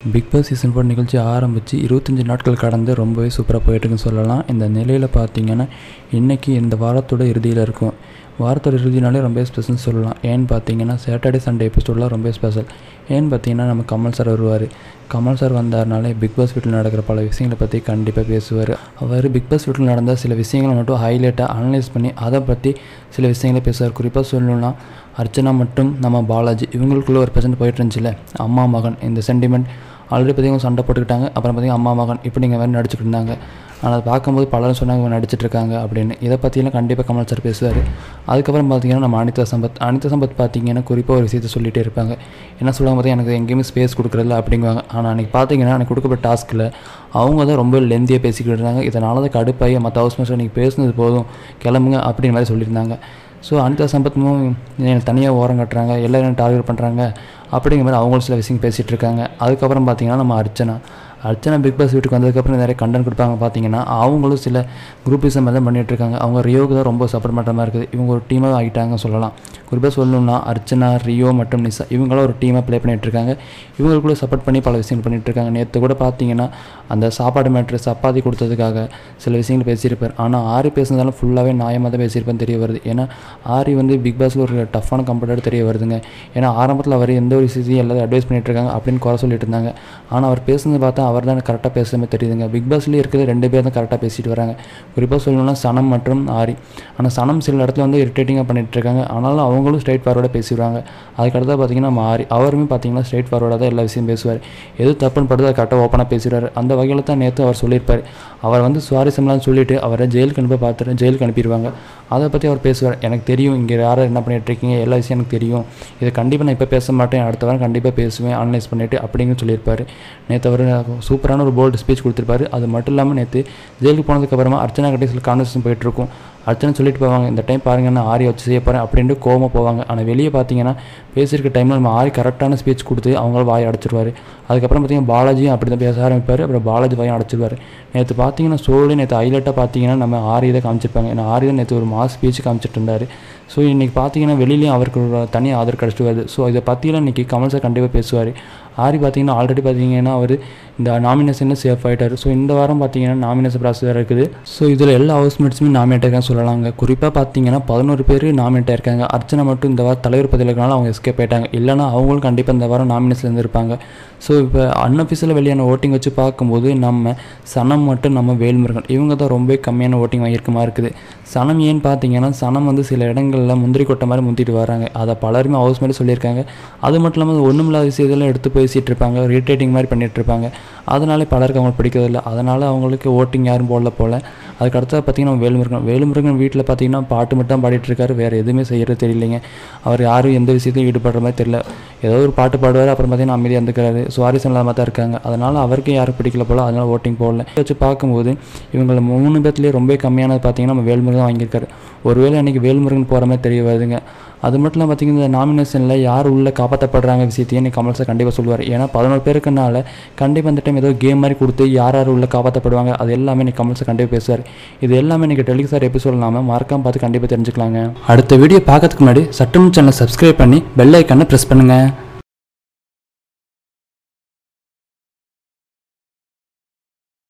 big Boss season four நிகழ்ச்சி ஆரம்பித்து இருபத்தஞ்சி நாட்கள் கடந்து ரொம்பவே சூப்பராக போயிட்டுருக்குன்னு சொல்லலாம் இந்த நிலையில் பார்த்தீங்கன்னா இன்றைக்கி இந்த வாரத்தோட இறுதியில் இருக்கும் வாரத்தோட இறுதினாலே ரொம்ப ஸ்பெஷல்னு சொல்லலாம் ஏன்னு பார்த்தீங்கன்னா சாட்டர்டே சண்டே எபிசோடெலாம் ரொம்ப ஸ்பெஷல் ஏன்னு பார்த்தீங்கன்னா நம்ம கமல் சார் வருவார் கமல் சார் வந்தாருனாலே பிக் பாஸ் வீட்டில் நடக்கிற பல விஷயங்களை பற்றி கண்டிப்பாக பேசுவார் அவர் பிக் பாஸ் வீட்டில் நடந்த சில விஷயங்களை மட்டும் ஹைலைட்டாக அனலைஸ் பண்ணி அதை பற்றி சில விஷயங்களை பேசுவார் குறிப்பாக சொல்லணும்னா அர்ச்சனா மற்றும் நம்ம பாலாஜி இவங்களுக்குள்ள ஒரு பிரச்சனை போயிட்டு இருந்துச்சுல அம்மா மகன் இந்த சென்டிமெண்ட் ஆல்ரெடி பார்த்தீங்கன்னா சண்டை போட்டுக்கிட்டாங்க அப்புறம் பார்த்தீங்கன்னா அம்மா மகன் இப்படிங்க வேறு நடிச்சுட்டு இருந்தாங்க ஆனால் அதை பார்க்கும்போது பலரும் சொன்னாங்க இவங்க நடிச்சிட்டு இருக்காங்க அப்படின்னு இதை பற்றியெல்லாம் கண்டிப்பாக கமல் சார் பேசுவார் அதுக்கப்புறம் பார்த்தீங்கன்னா நம்ம அனிதா சம்பத் அனிதா சம்பத் பார்த்தீங்கன்னா குறிப்பாக ஒரு விஷயத்தை சொல்லிகிட்டே இருப்பாங்க என்ன சொல்லுவாங்க பார்த்தா எனக்கு எங்கேயுமே ஸ்பேஸ் கொடுக்குறதில்ல அப்படிங்குவாங்க ஆனால் அன்றைக்கி பார்த்தீங்கன்னா எனக்கு கொடுக்கப்பட்ட டாஸ்க்கில் அவங்க தான் ரொம்ப லெந்தியாக பேசிக்கிட்டு இருந்தாங்க இதனால தான் கடுப்பாகி மற்ற ஹவுஸ் மேட்ஸ் நீங்கள் பேசுனது போதும் கிளம்புங்க அப்படிங்கிற மாதிரி சொல்லியிருந்தாங்க ஸோ அனிதா சம்பத்தும் எனக்கு தனியாக ஓரம் கட்டுறாங்க எல்லோரும் டார்கெட் பண்ணுறாங்க அப்படிங்கிற மாதிரி அவங்களும் சில விஷயம் பேசிகிட்டு இருக்காங்க அதுக்கப்புறம் பார்த்தீங்கன்னா நம்ம அர்ச்சனா அர்ச்சனா பிக் பாஸ் வீட்டுக்கு வந்ததுக்கப்புறம் நிறைய கண்டென்ட் கொடுப்பாங்க பார்த்தீங்கன்னா அவங்களும் சில குரூப்பிசம் தான் பண்ணிட்டு இருக்காங்க அவங்க ரியோவுக்கு தான் ரொம்ப சப்போர்ட் பண்ணுற மாதிரி இருக்குது இவங்க ஒரு டீமாக ஆகிட்டாங்க சொல்லலாம் குறிப்பாக சொல்லணும்னா அர்ச்சனா ரியோ மற்றும் நிசா இவங்களும் ஒரு டீமாக ப்ளே பண்ணிட்டு இருக்காங்க இவங்களுக்குள்ள சப்போர்ட் பண்ணி பல விஷயங்கள் பண்ணிட்டு இருக்காங்க நேற்று கூட பார்த்தீங்கன்னா அந்த சாப்பாடு மேட்ரு சப்பாத்தி கொடுத்ததுக்காக சில விஷயங்கள் பேசியிருப்பார் ஆனால் ஆரி பேசுனதால ஃபுல்லாகவே நியாயமாக தான் பேசியிருப்பேன்னு தெரிய வருது ஏன்னா ஆரி வந்து பிக் பாஸில் ஒரு டஃப்பான கம்பெட்டர் தெரிய வருதுங்க ஏன்னா ஆரம்பத்தில் அவர் எந்த ஒரு விஷயத்தையும் எல்லாத்தையும் அட்வைஸ் பண்ணிட்டு இருக்காங்க அப்படின்னு குறை சொல்லிட்டு இருந்தாங்க ஆனால் அவர் பேசுனது பார்த்தா அவர் தான் கரெக்டாக பேசுகிற மாதிரி தெரியுதுங்க பிக் பாஸ்லேயே இருக்கிறது ரெண்டு பேர் தான் கரெக்டாக பேசிட்டு வராங்க குறிப்பாக சொல்லணும்னா சனம் மற்றும் ஆரி ஆனால் சனம் சில இடத்துல வந்து இரிட்டேட்டிங்காக பண்ணிட்டு இருக்காங்க ஆனாலும் அவங்களும் ஸ்ட்ரைட் ஃபார்வர்டாக பேசிடுவாங்க அதுக்கடுத்து பார்த்தீங்கன்னா நம்ம ஆரி அவருமே பார்த்தீங்கன்னா ஸ்ட்ரைட் ஃபார்வர்டாக தான் எல்லா விஷயம் பேசுவார் எது தப்புன்னு படுத்து அதை கரெக்டாக ஓப்பனாக பேசிடுவார் அந்த வகையில் தான் நேற்று அவர் சொல்லியிருப்பார் அவர் வந்து சுவாரஸ்யம்லாம் சொல்லிவிட்டு அவரை ஜெயிலுக்கு அனுப்ப பார்த்துட்டு ஜெயிலுக்கு அனுப்பிடுவாங்க அதை பற்றி அவர் பேசுவார் எனக்கு தெரியும் இங்கே யாரை என்ன பண்ணிட்டு இருக்கீங்க எல்லா விஷயம் எனக்கு தெரியும் இதை கண்டிப்பாக நான் இப்போ பேச மாட்டேன் அடுத்த வாரம் கண்டிப்பாக பேசுவேன் அனலைஸ் பண்ணிவிட்டு அப்படின்னு சொல்லியிருப்பார் நேற்று அவர் சூப்பரான ஒரு போல்டு ஸ்பீச் கொடுத்துருப்பாரு அது மட்டும் இல்லாமல் நேற்று ஜெயிலுக்கு போனதுக்கப்புறமா அர்ச்சனா கிட்டே சில கான்வர்சேஷன் போயிட்டுருக்கும் அர்ச்சனை சொல்லிட்டு போவாங்க இந்த டைம் பாருங்க நான் ஆரி வச்சு செய்ய போகிறேன் அப்படின்ட்டு கோவமாக போவாங்க ஆனால் வெளியே பார்த்தீங்கன்னா பேசியிருக்க டைமில் நம்ம ஆரி கரெக்டான ஸ்பீச் கொடுத்து அவங்கள வாயை அடைச்சிருவார் அதுக்கப்புறம் பார்த்தீங்கன்னா பாலாஜியும் அப்படி தான் பேச ஆரம்பிப்பார் அப்புறம் பாலாஜி வாயை அடைச்சிருவார் நேற்று பார்த்தீங்கன்னா சோழி நேற்று ஹைலைட்டாக பார்த்தீங்கன்னா நம்ம ஆரி தான் காமிச்சிருப்பாங்க ஏன்னா ஆரி தான் நேற்று ஒரு மாஸ் ஸ்பீச் காமிச்சிட்டு இருந்தார் ஸோ இன்றைக்கி பார்த்தீங்கன்னா வெளியிலையும் அவருக்கு ஒரு தனி ஆதரவு கிடச்சிட்டு வருது ஸோ இதை பற்றிலாம் இன்றைக்கி கமல் சார் கண்டிப்பாக பேசுவார் ஆரி பார்த்தீங்கன்னா ஆல்ரெடி பார்த்தீங்கன்னா அவர் இந்த நாமினேஷனில் சேஃப் ஆகிட்டார் ஸோ இந்த வாரம் பார்த்தீங்கன்னா நாமினேஷன் ப்ராசஸ் வேறு இருக்குது ஸோ இதில் எல்லா ஹவுஸ்மேட்ஸுமே நாமினேட் ஆயிருக்காங்க சொல்லலாங்க குறிப்பாக பார்த்தீங்கன்னா பதினோரு பேர் நாமினேட் ஆயிருக்காங்க அர்ச்சனை மட்டும் இந்த வாரம் தலைவர் பதவியில் இருக்கனால அவங்க எஸ்கேப் ஆயிட்டாங்க இல்லைனா அவங்களும் கண்டிப்பாக இந்த வாரம் நாமினேஷன் இருந்திருப்பாங்க ஸோ இப்போ அன்அஃபிஷியலாக வெளியான ஓட்டிங் வச்சு பார்க்கும்போது நம்ம சனம் மட்டும் நம்ம வேல்முருகன் இவங்க தான் ரொம்ப கம்மியான ஓட்டிங் வாங்கியிருக்க மாதிரி இருக்குது சனம் ஏன்னு பார்த்தீங்கன்னா சனம் வந்து சில இடங்களில் முந்திரி கொட்டை மாதிரி முந்திட்டு வராங்க அதை பலருமே ஹவுஸ் மாதிரி சொல்லியிருக்காங்க அது மட்டும் இல்லாமல் ஒன்றுமில்லாத விஷயத்தெல்லாம் எடுத்து பேசிகிட்டு இருப்பாங்க ரீட்டேட்டிங் மாதிரி பண்ணிட்டு இருப்பாங்க அதனாலே பலருக்கு அவங்களுக்கு பிடிக்கிறதில்ல அதனால் அவங்களுக்கு ஓட்டிங் யாரும் போடல போல் அதுக்கு அடுத்தது பார்த்தீங்கன்னா வேலுமுருகன் வேலுமுருகன் வீட்டில் பார்த்தீங்கன்னா பாட்டு மட்டும் பாடிட்டு இருக்காரு வேறு எதுவுமே செய்கிறது தெரியலைங்க அவர் யாரும் எந்த விஷயத்தையும் ஈடுபடுற மாதிரி தெரியல ஏதோ ஒரு பாட்டு பாடுவார் அப்புறம் பார்த்தீங்கன்னா அமைதியாக இருந்துக்கிறாரு சுவாரஸ்யம் இல்லாமல் தான் இருக்காங்க அதனால் அவருக்கு யாரும் பிடிக்கல போல் அதனால் ஓட்டிங் போடல வச்சு பார்க்கும்போது இவங்கள மூணு பேர்த்துலேயே ரொம்ப கம்மியானது பார்த்தீங்கன்னா நம்ம வேல்முருகன் வாங்கியிருக்காரு ஒருவேளை அன்றைக்கி வேல்முருகன் போகிற மாதிரி தெரிய வருதுங்க அது மட்டும் இல்லாமல் பார்த்தீங்கன்னா இந்த நாமினேஷனில் யார் உள்ளே காப்பாற்றப்படுறாங்க விஷயத்தையும் இன்னைக்கு கமல் சார் கண்டிப்பாக சொல்லுவார் ஏன்னா பதினோரு பேருக்குனால கண்டிப்பாக அந்த டைம் ஏதோ கேம் மாதிரி கொடுத்து யார் யார் உள்ளே காப்பாற்றப்படுவாங்க அது எல்லாமே இன்னைக்கு கமல் சார் கண்டிப்பாக பேசுவார் இது எல்லாமே இன்னைக்கு டெலிகி சார் எபிசோட் இல்லாமல் மறக்காம பார்த்து கண்டிப்பாக தெரிஞ்சுக்கலாங்க அடுத்த வீடியோ பார்க்கறதுக்கு முன்னாடி சட்டம் சேனல் சப்ஸ்கிரைப் பண்ணி பெல் ஐக்கானை ப்ரெஸ் பண்ணுங்கள்